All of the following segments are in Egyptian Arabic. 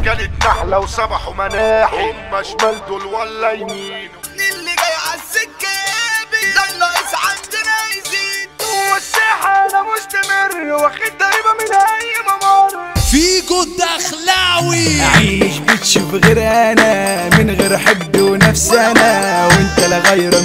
كانت نحلة وسبحوا مناحي هم شمال دول ولا يمين اللي جاي عالسكة يابي ده الناقص عندنا يزيد والساحة انا مستمر واخد ضريبة من اي ممر فيجو الدخلاوي عيش بتشوف غير انا من غير حب ونفس انا وانت لا غير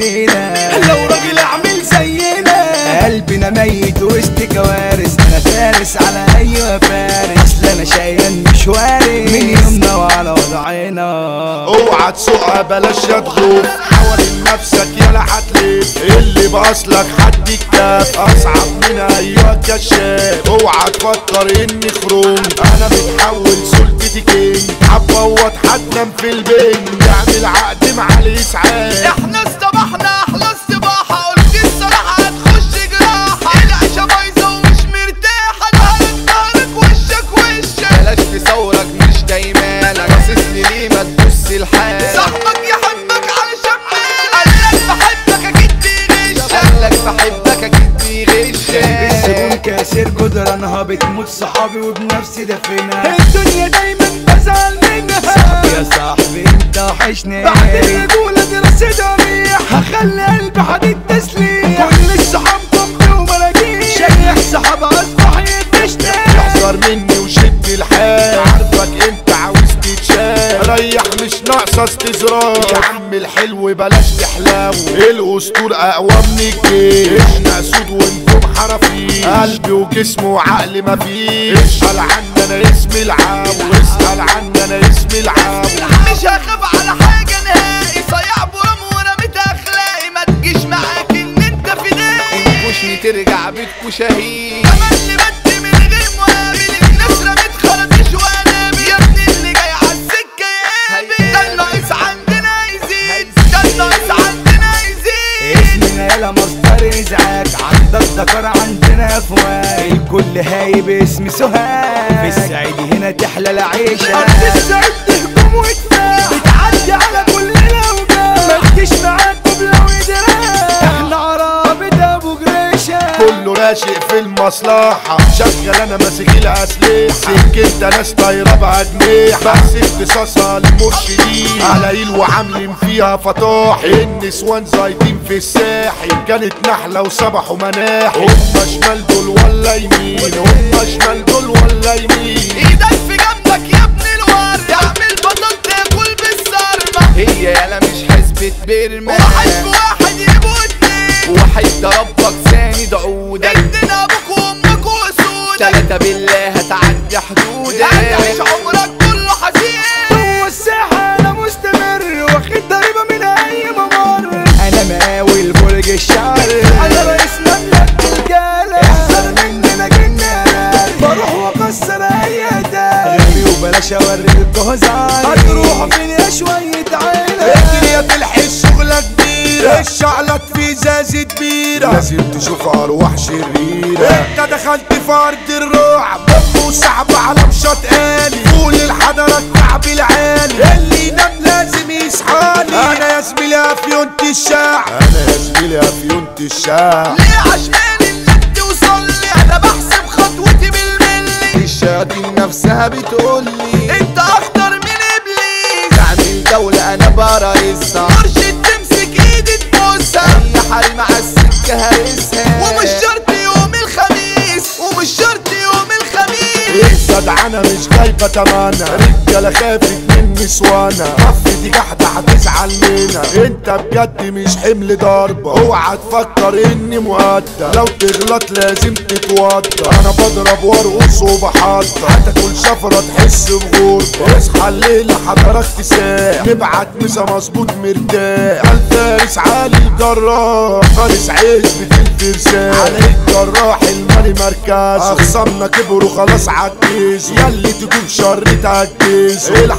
مننا لو راجل اعمل زينا قلبنا ميت وسط كوارث انا فارس على اي فارس اصل انا شقيان مش وارث من يومنا وعلى وضعنا اوعى تسوقها بلاش يا تخوف حوالين نفسك يلا هتلف اللي باصلك حد الكاف اصعب من ايوه كشاف اوعى تفكر اني خروم انا متحول سلطتي كينج هتبوط هتنام في البنج اعمل عقد مع الاسعاف احنا استبحنا احلى استباحة قلت الصراحة هتخش جراحة العيشة بايظة ومش مرتاحة نهارك نهارك وشك وشك بلاش تصورك مش دايمالك باصص لي ليه ما تبص لحالك صاحبك يحبك علشان مالك قالك بحبك اكيد بيغشك قالك بحبك اكيد بيغشك السجون كاسر جدرانها بتموت صحابي وبنفسي دفنها الدنيا دايما بزعل منها صاحبي يا صاحبي انت وحشني بعد الرجولة دي رصيدها ريح هخلي قلبي حديد تسليح كل الصحاب جنبي وملاجين شايح صحاب اصبح يدشني احذر مني وشد الحال عارفك انت عاوز تتشال ريح مش ناقصه استزرار يا عم الحلو بلاش تحلاو الاسطول اقوى من الجيش احنا اسود وانتم حرفيش قلبي وجسم وعقل مفيش اسال عني انا اسمي العاو اسال عني انا اسمي العاو مش هخاف على حاجة نهائي صيع برام ورميت اخلاقي ما تجيش معاك ان انت فدائي وشني ترجع بيتكو شهيد تملي بدي من غير مقابل الناس رمت خرطيش وانابي يا ابني اللي جاي عالسكة يابي ده الناقص عندنا يزيد ده الناقص عندنا يزيد اسمنا يلا مصدر ازعاج عندك ذكر عندنا افواج الكل هايب اسم سوهاج في الصعيد هنا تحلى العيشة ارض الصعيد تهجم وتفاح بتعدي على كل الاوجاع ما تجيش معاك قبلة ودراع احنا عرابة ابو جريشة كله راشق في المصلحة شغل انا ماسك الاسلحة سكنت ناس طايرة بأجنحة بس اختصاصها للمرشدين قلايل وعاملين فيها فطاح النسوان زايدين في الساحل كانت نحلة وسبحوا مناحي هم شمال دول ولا يمين هم شمال دول ولا يمين ايدك في جنبك يا ابن الورد اعمل بطل تاكل بالصرمة هي يالا مش حسبة بيرما واحد بواحد يبقوا اتنين واحد ضربك ساند عودك ادينا ابوك وامك واسودك تلاتة بالله هتعدي حدودك هتعيش عمرك كله حزين جوه الساحة أنا مستمر واخد ضريبة من أي ممر أنا ماوي برج الشعر أنا رئيس مملكة الرجالة احذر مننا جنان بروح وأكسر أي أداة غبي وبلاش أوريكوا هزار هتروحوا فين يا شوية عيلة الدنيا تلحق شغلة كبيرة الشعلة في زازة كبيرة لازم تشوف أرواح شريرة انت دخلت في أرض الرعب دم وصعب على مشاط آلي فول الحضرة الكعب العالي اللي ينام لازم يصحالي أنا يا زميلي أفيونت الشاع أنا يا زميلي أفيونت الشاع ليه عشمان انك توصل لي انا بحسب خطوتي بالملي الشياطين نفسها بتقولي انت اخطر من ابليس تعمل دولة انا برايسها مرشد تمسك ايدي تبوسها اي حريم على السكة هرسها ومش شرط يوم الخميس ومش شرط يوم الخميس الجدعنة مش جايبة تمانة رجالة خافت من نسوانا كفتي جحدة هتزعل منها انت بجد مش حمل ضربة اوعى تفكر اني مؤدى لو تغلط لازم تتوضى انا بضرب وارقص وبحضر هتاكل شفرة تحس بغربة اصحى الليلة حضرك تساح نبعت مسا مظبوط مرتاح الفارس علي الجراح فارس عزبة الفرسان علي الجراح المالي مركز اخصامنا كبروا خلاص عالجيز ياللي تجوب شر تعجز الحضرة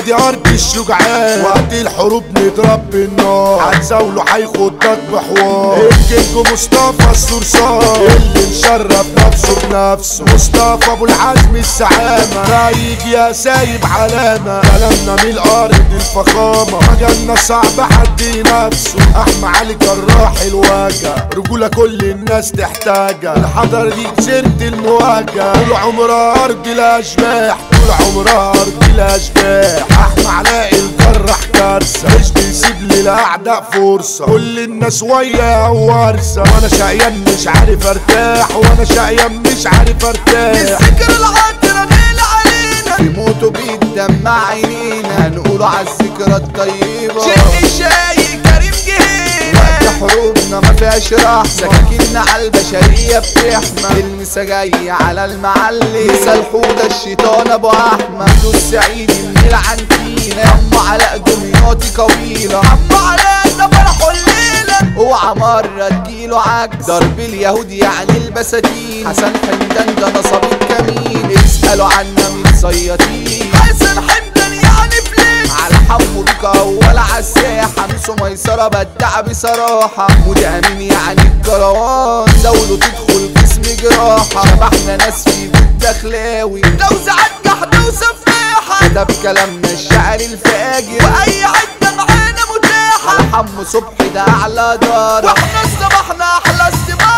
دي ارض الشجعان وقت الحروب نضرب بالنار هتزاوله هيخدك بحوار الكينج مصطفى الصرصار اللي مشرف نفسه بنفسه مصطفى ابو العزم السعامة رايق يا سايب علامة كلامنا من الارض الفخامة مجالنا صعب حد نفسه احمى علي جراح الواجع رجولة كل الناس تحتاجها الحضر دي سيرة المواجهة طول عمرها ارض الاشباح طول عمرها ارض الاشباح احمى علاء الجراح كارثة مش بيسيب للاعداء فرصة كل الناس ويا ورثة وانا شقيان مش عارف ارتاح وانا شقيان مش عارف ارتاح الذكر العطرة نيل علينا بيموتوا بيدمع عينينا هنقولوا عالذكرى الطيبة شق الشاي كريم جهينا وقت حروبنا ما فيهاش راح سكاكيننا على البشرية بتحمى المسا جاي على المعلي مثال حوده الشيطان ابو احمد دول سعيد من العنتينة ام على دمياطي قويلة عم على ده فرحوا الليلة اوعى مرة تجيله عك ضرب اليهود يعني البساتين حسن حمدان ده نصب الكمين اسألوا عنا من صيادين حسن حمدان يعني فليكس على حمو بيك اول عالساحة ميسو ميسرة بدع بصراحة مودي امين يعني الكروان زاوله تدخل جسم جراحة شبحنا ناس في بيت دخلاوي توزيعات جحدة وسفاحة كتب كلامنا الشعر الفاجر وأي حتة معانا متاحة على حمو صبحي ده اعلى دار واحنا استبحنا أحلى استباحة